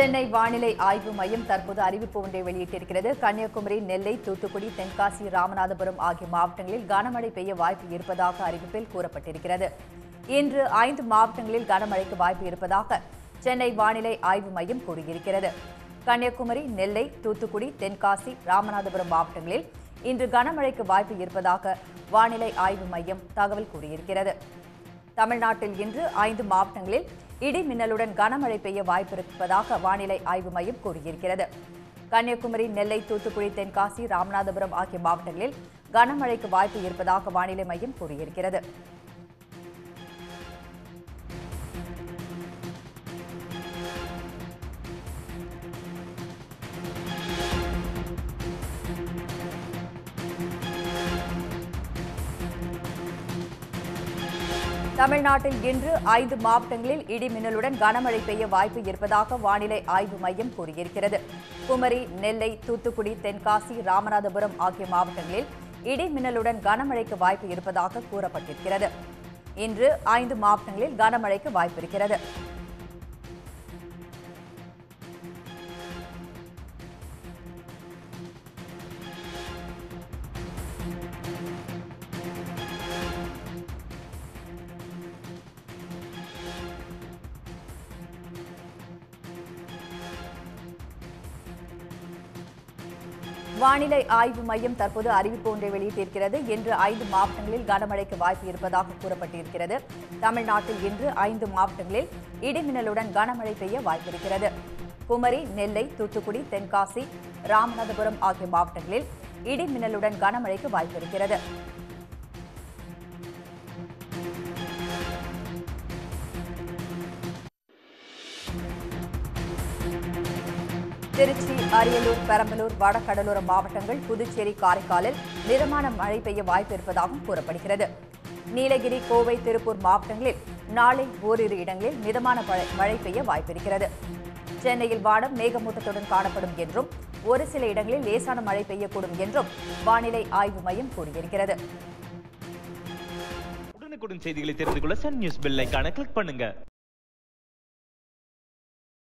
சென்னை வானிலை ஆய்வு மையம் தற்போது அறிவிப்பு ஒன்றை வெளியிட்டிருக்கிறது கன்னியாகுமரி நெல்லை தூத்துக்குடி தென்காசி ராமநாதபுரம் ஆகிய மாவட்டங்களில் கனமழை பெய்ய வாய்ப்பு இருப்பதாக அறிவிப்பில் கூறப்பட்டிருக்கிறது இன்று ஐந்து மாவட்டங்களில் கனமழைக்கு வாய்ப்பு இருப்பதாக சென்னை வானிலை ஆய்வு மையம் கூறியிருக்கிறது கன்னியாகுமரி நெல்லை தூத்துக்குடி தென்காசி ராமநாதபுரம் மாவட்டங்களில் இன்று கனமழைக்கு வாய்ப்பு இருப்பதாக வானிலை ஆய்வு மையம் தகவல் கூறியிருக்கிறது தமிழ்நாட்டில் இன்று ஐந்து மாவட்டங்களில் இடி மின்னலுடன் கனமழை பெய்ய வாய்ப்பிருப்பதாக வானிலை ஆய்வு மையம் கூறியிருக்கிறது கன்னியாகுமரி நெல்லை தூத்துக்குடி தென்காசி ராமநாதபுரம் ஆகிய மாவட்டங்களில் கனமழைக்கு வாய்ப்பு இருப்பதாக வானிலை மையம் கூறியிருக்கிறது தமிழ்நாட்டில் இன்று ஐந்து மாவட்டங்களில் இடி மின்னலுடன் கனமழை பெய்ய வாய்ப்பு இருப்பதாக வானிலை ஆய்வு மையம் கூறியிருக்கிறது குமரி நெல்லை தூத்துக்குடி தென்காசி ராமநாதபுரம் ஆகிய மாவட்டங்களில் இடி மின்னலுடன் கனமழைக்கு வாய்ப்பு இருப்பதாக கூறப்பட்டிருக்கிறது இன்று ஐந்து மாவட்டங்களில் கனமழைக்கு வாய்ப்பிருக்கிறது வானிலை ஆய்வு மையம் தற்போது அறிவிப்பு ஒன்றை வெளியிட்டிருக்கிறது இன்று ஐந்து மாவட்டங்களில் கனமழைக்கு வாய்ப்பு இருப்பதாக கூறப்பட்டிருக்கிறது தமிழ்நாட்டில் இன்று ஐந்து மாவட்டங்களில் இடிமின்னலுடன் கனமழை பெய்ய வாய்ப்பிருக்கிறது குமரி நெல்லை தூத்துக்குடி தென்காசி ராமநாதபுரம் ஆகிய மாவட்டங்களில் இடிமின்னலுடன் கனமழைக்கு வாய்ப்பிருக்கிறது திருச்சி அரியலூர் பெரம்பலூர் வடகடலோர மாவட்டங்கள் புதுச்சேரி காரைக்காலில் மிதமான மழை பெய்ய வாய்ப்பு இருப்பதாகவும் கூறப்படுகிறது நீலகிரி கோவை திருப்பூர் மாவட்டங்களில் நாளை ஓரிரு இடங்களில் மிதமான மழை- மழை பெய்ய வாய்ப்பிருக்கிறது சென்னையில் வானம் மேகமூட்டத்துடன் காணப்படும் என்றும் ஒரு சில இடங்களில் லேசான மழை பெய்யக்கூடும் என்றும் வானிலை ஆய்வு மையம் கூறியிருக்கிறது உடனுக்குடன் செய்திகளை தெரிந்து கொள்ள சன் நியூஸ் பெல் ஐகானை கிளிக் பண்ணுங்க